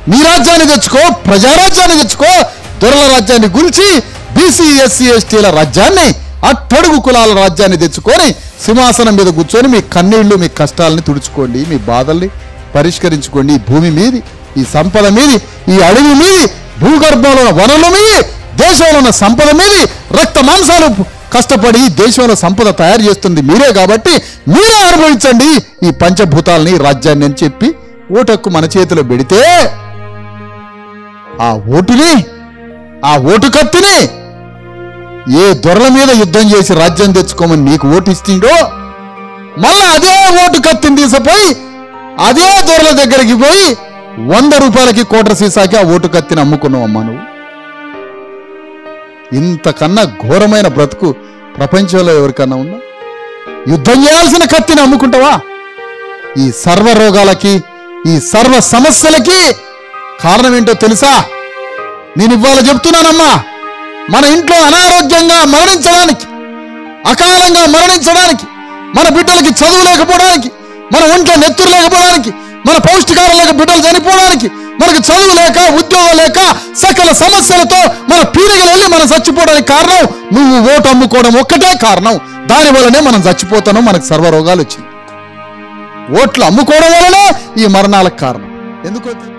నీ రాజ్యాన్ని తెచ్చుకో ప్రజారాజ్యాన్ని తెచ్చుకో దొరల రాజ్యాన్ని గురించి బీసీ ఎస్సీ ఎస్టీల రాజ్యాన్ని అట్టడుగు కులాల రాజ్యాన్ని తెచ్చుకొని సింహాసనం మీద కూర్చొని మీ కన్నీళ్లు మీ కష్టాలని తుడుచుకోండి మీ బాధల్ని పరిష్కరించుకోండి ఈ భూమి మీది ఈ సంపద మీది ఈ అడవి మీది భూగర్భంలో ఉన్న వనరుల మీది దేశంలో ఉన్న సంపద మీది రక్త మాంసాలు కష్టపడి దేశంలో సంపద తయారు చేస్తుంది మీరే కాబట్టి మీరే అనుభవించండి ఈ పంచభూతాలని ఈ రాజ్యాన్ని అని చెప్పి ఓటక్కు మన చేతిలో పెడితే ఆ ఓటుని ఆ ఓటు కత్తిని ఏ దొరల మీద యుద్ధం చేసి రాజ్యం తెచ్చుకోమని నీకు ఓటు ఇస్తుండో మళ్ళా అదే ఓటు కత్తిని తీసుకుపోయి అదే దొరల దగ్గరికి పోయి వంద రూపాయలకి కోట్ర సీసాకి ఆ ఓటు కత్తిని అమ్ముకున్నావు అమ్మా నువ్వు ఇంతకన్నా ఘోరమైన బ్రతుకు ప్రపంచంలో ఎవరికన్నా ఉందా యుద్ధం చేయాల్సిన కత్తిని అమ్ముకుంటావా ఈ సర్వ రోగాలకి ఈ సర్వ సమస్యలకి కారణం ఏంటో తెలుసా నేను ఇవాళ చెప్తున్నానమ్మా మన ఇంట్లో అనారోగ్యంగా మరణించడానికి అకాలంగా మరణించడానికి మన బిడ్డలకి చదువు లేకపోవడానికి మన ఒంట్లో నెత్తురు లేకపోవడానికి మన పౌష్టికారం లేక బిడ్డలు చనిపోవడానికి మనకు చదువు లేక ఉద్యోగం లేక సకల సమస్యలతో మన పీరిగలు వెళ్ళి మనం చచ్చిపోవడానికి కారణం నువ్వు ఓటు అమ్ముకోవడం ఒక్కటే కారణం దాని వల్లనే మనం చచ్చిపోతాను మనకు సర్వ రోగాలు వచ్చింది ఓట్లు అమ్ముకోవడం వల్లనే ఈ మరణాలకు కారణం ఎందుకో తె-